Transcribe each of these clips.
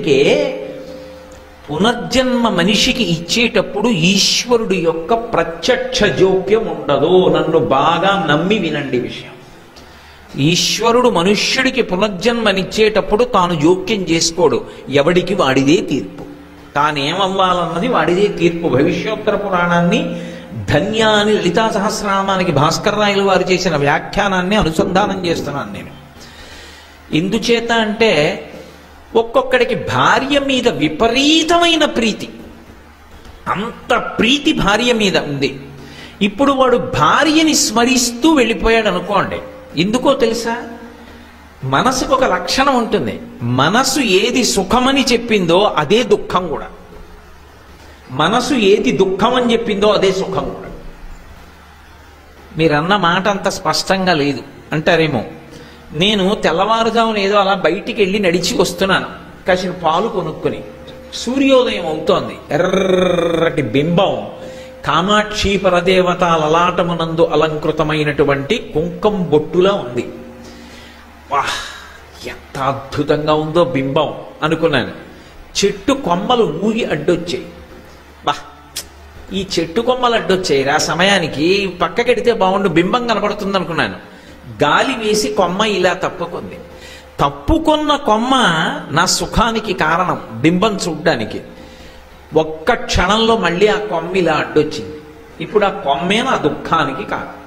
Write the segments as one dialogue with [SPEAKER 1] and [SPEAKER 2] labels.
[SPEAKER 1] అందుకే పునర్జన్మ మనిషికి ఇచ్చేటప్పుడు ఈశ్వరుడు యొక్క ప్రత్యక్ష జోక్యం ఉండదు నన్ను బాగా నమ్మి వినండి విషయం ఈశ్వరుడు మనుష్యుడికి పునర్జన్మనిచ్చేటప్పుడు తాను జోక్యం చేసుకోడు ఎవడికి వాడిదే తీర్పు తానేమవ్వాలన్నది వాడిదే తీర్పు భవిష్యోత్తర పురాణాన్ని ధన్య అని లలితా సహస్రనామానికి భాస్కర్ రాయలు వారు చేసిన వ్యాఖ్యానాన్ని అనుసంధానం చేస్తున్నాను నేను ఎందుచేత అంటే ఒక్కొక్కడికి భార్య మీద విపరీతమైన ప్రీతి అంత ప్రీతి భార్య మీద ఉంది ఇప్పుడు వాడు భార్యని స్మరిస్తూ వెళ్ళిపోయాడు అనుకోండి ఎందుకో తెలుసా మనసుకు ఒక లక్షణం ఉంటుంది మనసు ఏది సుఖమని చెప్పిందో అదే దుఃఖం కూడా మనసు ఏది దుఃఖం అని చెప్పిందో అదే సుఖం కూడా మీరన్న మాట అంత స్పష్టంగా లేదు అంటారేమో నేను తెల్లవారుజామున ఏదో అలా బయటికి వెళ్ళి నడిచి వస్తున్నాను కాసిన పాలు కొనుక్కొని సూర్యోదయం అవుతోంది ఎర్రటి బింబం కామాక్షి పరదేవత లలాటమునందు అలంకృతమైనటువంటి కుంకం బొట్టులా ఉంది వాహ్ ఎంత అద్భుతంగా ఉందో బింబం అనుకున్నాను చెట్టు కొమ్మలు ఊగి అడ్డొచ్చాయి బా ఈ చెట్టు కొమ్మలు అడ్డొచ్చాయి ఆ సమయానికి పక్కకెడితే బాగుండు బింబం కనపడుతుంది అనుకున్నాను గాలి వేసి కొమ్మ ఇలా తప్పుకుంది తప్పుకున్న కొమ్మ నా సుఖానికి కారణం బింబం చూడ్డానికి ఒక్క క్షణంలో మళ్ళీ ఆ కొమ్మ ఇలా అడ్డొచ్చింది ఇప్పుడు ఆ కొమ్మే నా దుఃఖానికి కారణం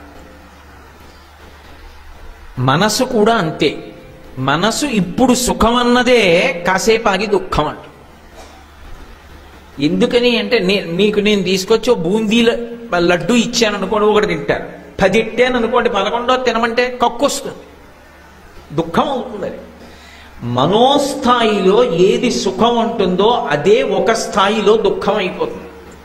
[SPEAKER 1] మనసు కూడా అంతే మనసు ఇప్పుడు సుఖం అన్నదే కాసేపు ఆగి దుఃఖం అంట ఎందుకని అంటే నే- మీకు నేను తీసుకొచ్చి ఓ బూందీ ల- లడ్డు ఇచ్చాను అనుకోండి ఒకటి తింటారు పది ఇట్టాను అనుకోండి పదకొండో తినమంటే కక్కొస్తుంది దుఃఖం అవుతుంది అది మనోస్థాయిలో ఏది సుఖం ఉంటుందో అదే ఒక స్థాయిలో దుఃఖం అయిపోతుంది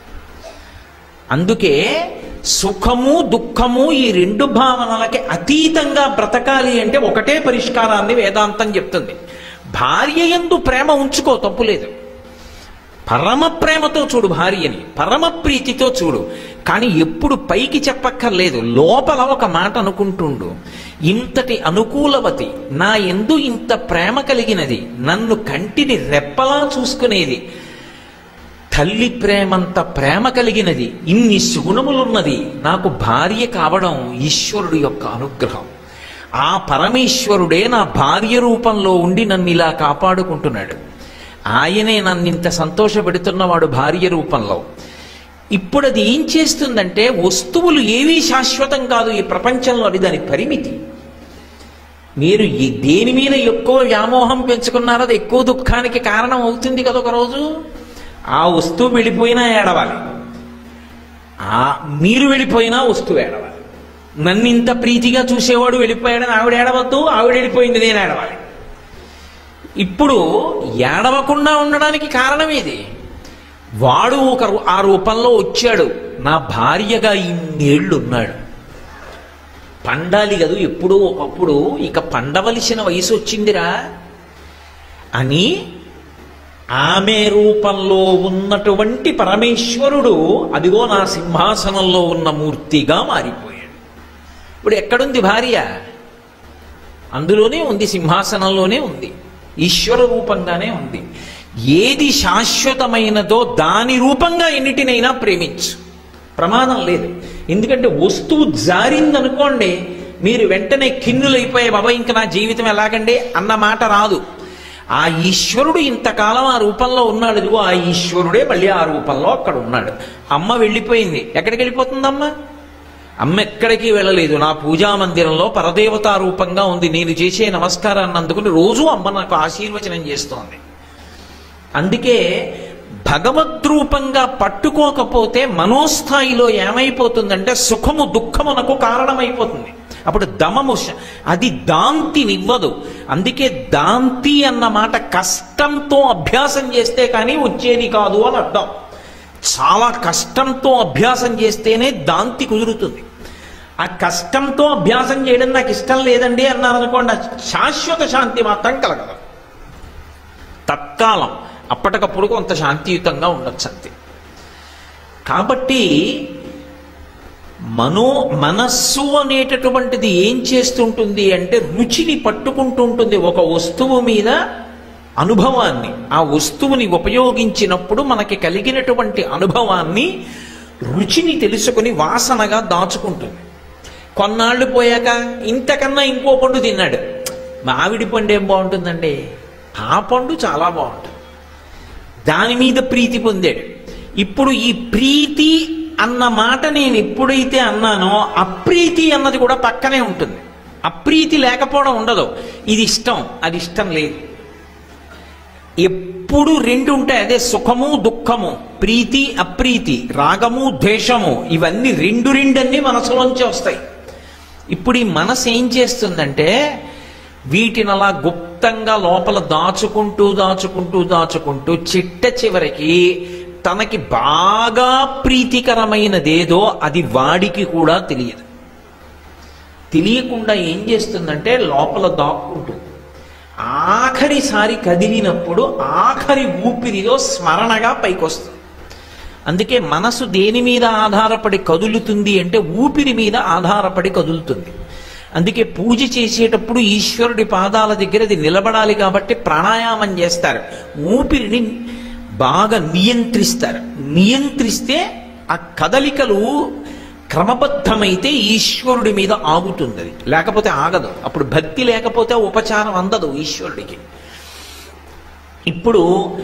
[SPEAKER 1] అందుకే సుఖము దుఃఖము ఈ రెండు భావనలకి అతీతంగా బ్రతకాలి అంటే ఒకటే పరిష్కారాన్ని వేదాంతం చెప్తుంది భార్య ఎందు ప్రేమ ఉంచుకో తప్పులేదు పరమ ప్రేమతో చూడు భార్యని పరమ ప్రీతితో చూడు కానీ ఎప్పుడు పైకి చెప్పక్కర్లేదు లోపల ఒక మాట అనుకుంటుండు ఇంతటి అనుకూలవతి నా ఎందు ఇంత ప్రేమ కలిగినది నన్ను కంటిని రెప్పలా చూసుకునేది తల్లి ప్రేమంత ప్రేమ కలిగినది ఇన్ని సుగుణములున్నది నాకు భార్య కావడం ఈశ్వరుడు యొక్క అనుగ్రహం ఆ పరమేశ్వరుడే నా భార్య రూపంలో ఉండి నన్ను ఇలా కాపాడుకుంటున్నాడు ఆయనే నన్ను ఇంత సంతోషపెడుతున్నవాడు భార్య రూపంలో ఇప్పుడు అది ఏం చేస్తుందంటే వస్తువులు ఏవీ శాశ్వతం కాదు ఈ ప్రపంచంలో అది దాని పరిమితి మీరు ఈ దేని మీద ఎక్కువ వ్యామోహం పెంచుకున్నారో అది ఎక్కువ దుఃఖానికి కారణం అవుతుంది కదా ఒక రోజు ఆ వస్తువు వెళ్ళిపోయినా ఏడవాలి ఆ మీరు వెళ్ళిపోయినా వస్తువు ఏడవాలి నన్ను ఇంత ప్రీతిగా చూసేవాడు వెళ్ళిపోయాడని ఆవిడ ఏడవద్దు ఆవిడ వెళ్ళిపోయింది నేను ఏడవాలి ఇప్పుడు ఏడవకుండా ఉండడానికి కారణం ఏది వాడు ఒక రూ- ఆ రూపంలో వచ్చాడు నా భార్యగా ఇన్నేళ్ళు ఉన్నాడు పండాలి కదూ ఎప్పుడూ ఒకప్పుడు ఇక పండవలసిన వయసు వచ్చిందిరా అని ఆమె రూపంలో ఉన్నటువంటి పరమేశ్వరుడు అదిగో నా సింహాసనంలో ఉన్న మూర్తిగా మారిపోయాడు ఇప్పుడు ఎక్కడుంది భార్య అందులోనే ఉంది సింహాసనంలోనే ఉంది ఈశ్వర రూపంగానే ఉంది ఏది శాశ్వతమైనదో దాని రూపంగా ఎన్నిటినైనా ప్రేమించు ప్రమాదం లేదు ఎందుకంటే వస్తువు జారిందనుకోండి మీరు వెంటనే కిన్నులైపోయే బాబా ఇంకా నా జీవితం ఎలాగండి అన్న మాట రాదు ఆ ఈశ్వరుడు ఇంతకాలం ఆ రూపంలో ఉన్నాడు ఇదిగో ఆ ఈశ్వరుడే మళ్ళీ ఆ రూపంలో అక్కడ ఉన్నాడు అమ్మ వెళ్ళిపోయింది ఎక్కడికి వెళ్ళిపోతుందమ్మా అమ్మ ఎక్కడికి వెళ్ళలేదు నా పూజా మందిరంలో పరదేవతా రూపంగా ఉంది నేను చేసే నమస్కారాన్ని అందుకుని రోజు అమ్మ నాకు ఆశీర్వచనం చేస్తోంది అందుకే భగవద్రూపంగా పట్టుకోకపోతే మనోస్థాయిలో ఏమైపోతుందంటే సుఖము దుఃఖమునకు కారణమైపోతుంది అప్పుడు దమము శ- అది దాంతినివ్వదు అందుకే దాంతి అన్న మాట కష్టంతో అభ్యాసం చేస్తే కానీ వచ్చేది కాదు అని అర్థం చాలా కష్టంతో అభ్యాసం చేస్తేనే దాంతి కుదురుతుంది ఆ కష్టంతో అభ్యాసం చేయడం నాకు ఇష్టం లేదండి అన్నారు అనుకోండి ఆ శాశ్వత శాంతి మాత్రం కలగదు తత్కాలం అప్పటికప్పుడు కొంత శాంతియుతంగా ఉండొచ్చు అంతే కాబట్టి మనో మనస్సు అనేటటువంటిది ఏం చేస్తుంటుంది అంటే రుచిని పట్టుకుంటూ ఉంటుంది ఒక వస్తువు మీద అనుభవాన్ని ఆ వస్తువుని ఉపయోగించినప్పుడు మనకి కలిగినటువంటి అనుభవాన్ని రుచిని తెలుసుకుని వాసనగా దాచుకుంటుంది కొన్నాళ్ళు పోయాక ఇంతకన్నా ఇంకో పండు తిన్నాడు మామిడి పండు ఏం బాగుంటుందండి ఆ పండు చాలా బాగుంటుంది దాని మీద ప్రీతి పొందాడు ఇప్పుడు ఈ ప్రీతి అన్న మాట నేను ఎప్పుడైతే అన్నానో అప్రీతి అన్నది కూడా పక్కనే ఉంటుంది అప్రీతి లేకపోవడం ఉండదు ఇది ఇష్టం అది ఇష్టం లేదు ఎప్పుడు రెండు ఉంటాయి అదే సుఖము దుఃఖము ప్రీతి అప్రీతి రాగము ద్వేషము ఇవన్నీ రెండు రెండన్నీ మనసులోంచి వస్తాయి ఇప్పుడు ఈ మనసు ఏం చేస్తుందంటే వీటిని అలా గుప్తంగా లోపల దాచుకుంటూ దాచుకుంటూ దాచుకుంటూ చిట్ట చివరికి తనకి బాగా ప్రీతికరమైనదేదో అది వాడికి కూడా తెలియదు తెలియకుండా ఏం చేస్తుందంటే లోపల దాక్కుంటుంది ఆఖరిసారి కదిలినప్పుడు ఆఖరి ఊపిరిలో స్మరణగా పైకొస్తుంది అందుకే మనసు దేని మీద ఆధారపడి కదులుతుంది అంటే ఊపిరి మీద ఆధారపడి కదులుతుంది అందుకే పూజ చేసేటప్పుడు ఈశ్వరుడి పాదాల దగ్గర అది నిలబడాలి కాబట్టి ప్రాణాయామం చేస్తారు ఊపిరిని బాగా నియంత్రిస్తారు నియంత్రిస్తే ఆ కదలికలు క్రమబద్ధమైతే ఈశ్వరుడి మీద ఆగుతుంది అది లేకపోతే ఆగదు అప్పుడు భక్తి లేకపోతే ఉపచారం అందదు ఈశ్వరుడికి ఇప్పుడు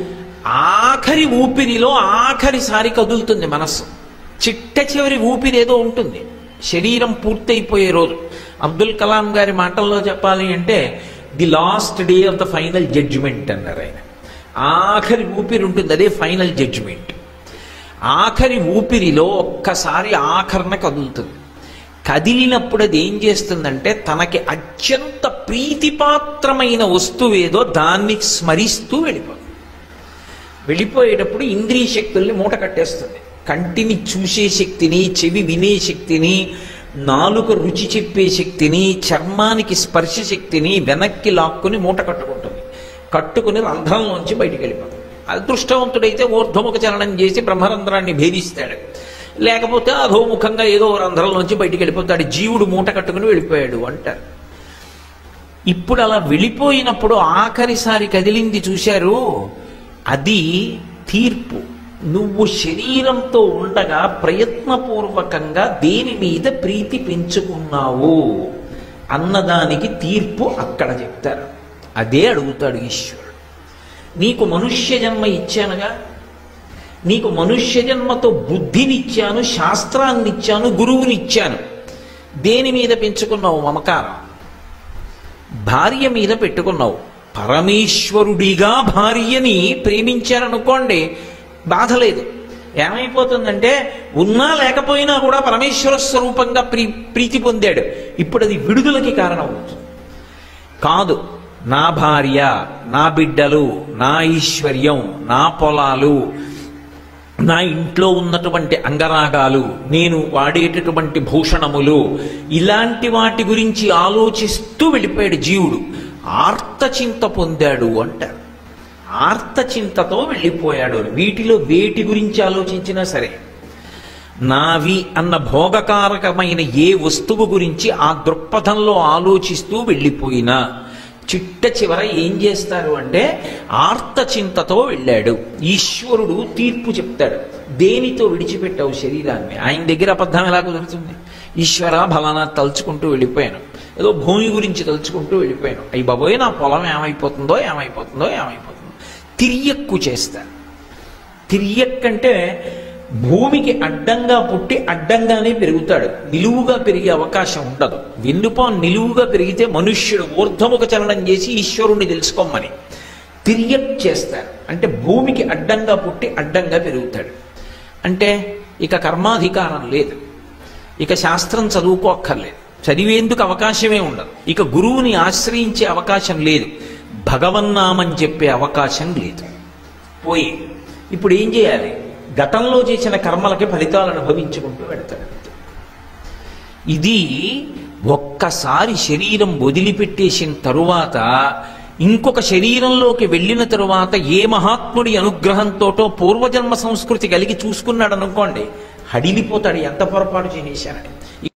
[SPEAKER 1] ఆఖరి ఊపిరిలో ఆఖరిసారి కదులుతుంది మనస్సు చిట్ట చివరి ఊపిరి ఏదో ఉంటుంది శరీరం పూర్తయిపోయే రోజు అబ్దుల్ కలాం గారి మాటల్లో చెప్పాలి అంటే the last day of the final judgement అన్నారు ఆయన ఆఖరి ఊపిరి ఉంటుంది అదే ఫైనల్ జడ్జిమెంట్ ఆఖరి ఊపిరిలో ఒక్కసారి ఆఖరణ కదులుతుంది కదిలినప్పుడు అది ఏం చేస్తుందంటే తనకి అత్యంత ప్రీతిపాత్రమైన వస్తువేదో దాన్ని స్మరిస్తూ వెళ్ళిపోతుంది వెళ్ళిపోయేటప్పుడు ఇంద్రియ శక్తుల్ని మూట కట్టేస్తుంది కంటిని చూసే శక్తిని చెవి వినే శక్తిని నాలుక రుచి చెప్పే శక్తిని చర్మానికి స్పర్శ శక్తిని వెనక్కి లాక్కుని మూట కట్టుకుంటుంది కట్టుకుని రంధ్రంలోంచి బయటికి వెళ్ళిపోతుంది అదృష్టవంతుడైతే ఊర్ధ్వముఖ చలనం చేసి బ్రహ్మరంధ్రాన్ని భేదిస్తాడు లేకపోతే అధోముఖంగా ఏదో రంధ్రంలోంచి బయటికి వెళ్ళిపోతాడు జీవుడు మూట కట్టుకుని వెళ్ళిపోయాడు అంటారు ఇప్పుడు అలా వెళ్ళిపోయినప్పుడు ఆఖరిసారి కదిలింది చూశారు అది తీర్పు నువ్వు శరీరంతో ఉండగా ప్రయత్నపూర్వకంగా దేని మీద ప్రీతి పెంచుకున్నావు అన్నదానికి తీర్పు అక్కడ చెప్తారు అదే అడుగుతాడు ఈశ్వరుడు నీకు మనుష్య జన్మ ఇచ్చానుగా నీకు మనుష్య జన్మతో బుద్ధినిచ్చాను శాస్త్రాన్నిచ్చాను గురువునిచ్చాను దేని మీద పెంచుకున్నావు మమకారం భార్య మీద పెట్టుకున్నావు పరమేశ్వరుడిగా భార్యని ప్రేమించారనుకోండి బాధ లేదు ఏమైపోతుందంటే ఉన్నా లేకపోయినా కూడా పరమేశ్వర స్వరూపంగా ప్రీ ప్రీతి పొందాడు ఇప్పుడు అది విడుదలకి కారణమవుతుంది కాదు నా భార్య నా బిడ్డలు నా ఐశ్వర్యం నా పొలాలు నా ఇంట్లో ఉన్నటువంటి అంగరాగాలు నేను వాడేటటువంటి భూషణములు ఇలాంటి వాటి గురించి ఆలోచిస్తూ వెళ్ళిపోయాడు జీవుడు ఆర్తచింత పొందాడు అంటారు ఆర్తచింతతో వెళ్ళిపోయాడు వీటిలో వేటి గురించి ఆలోచించినా సరే నావి అన్న భోగకారకమైన ఏ వస్తువు గురించి ఆ దృక్పథంలో ఆలోచిస్తూ వెళ్ళిపోయినా చిట్ట చివర ఏం చేస్తారు అంటే ఆర్తచింతతో వెళ్ళాడు ఈశ్వరుడు తీర్పు చెప్తాడు దేనితో విడిచిపెట్టావు శరీరాన్ని ఆయన దగ్గర అబద్ధం ఎలా కుదురుతుంది ఈశ్వర ఫలానా తలుచుకుంటూ వెళ్ళిపోయాను ఏదో భూమి గురించి తలుచుకుంటూ వెళ్ళిపోయాను అయ్యి బాబోయ్ నా పొలం ఏమైపోతుందో ఏమైపోతుందో ఏమైపోతుందో తిరియక్కు చేస్తారు తిరియక్కంటే భూమికి అడ్డంగా పుట్టి అడ్డంగానే పెరుగుతాడు నిలువుగా పెరిగే అవకాశం ఉండదు వెన్నుపాన్ నిలువుగా పెరిగితే మనుష్యుడు ఊర్ధముఖ చలనం చేసి ఈశ్వరుణ్ణి తెలుసుకోమని తిరియక్ చేస్తారు అంటే భూమికి అడ్డంగా పుట్టి అడ్డంగా పెరుగుతాడు అంటే ఇక కర్మాధికారం లేదు ఇక శాస్త్రం చదువుకోక్కర్లేదు చదివేందుకు అవకాశమే ఉండదు ఇక గురువుని ఆశ్రయించే అవకాశం లేదు భగవన్నామని చెప్పే అవకాశం లేదు పోయి ఇప్పుడు ఏం చేయాలి గతంలో చేసిన కర్మలకి ఫలితాలు అనుభవించుకుంటూ వెడతాడు ఇది ఒక్కసారి శరీరం వదిలిపెట్టేసిన తరువాత ఇంకొక శరీరంలోకి వెళ్ళిన తరువాత ఏ మహాత్ముడి అనుగ్రహంతోటో పూర్వజన్మ సంస్కృతి కలిగి చూసుకున్నాడు అనుకోండి హడిలిపోతాడు ఎంత పొరపాటు చేశానని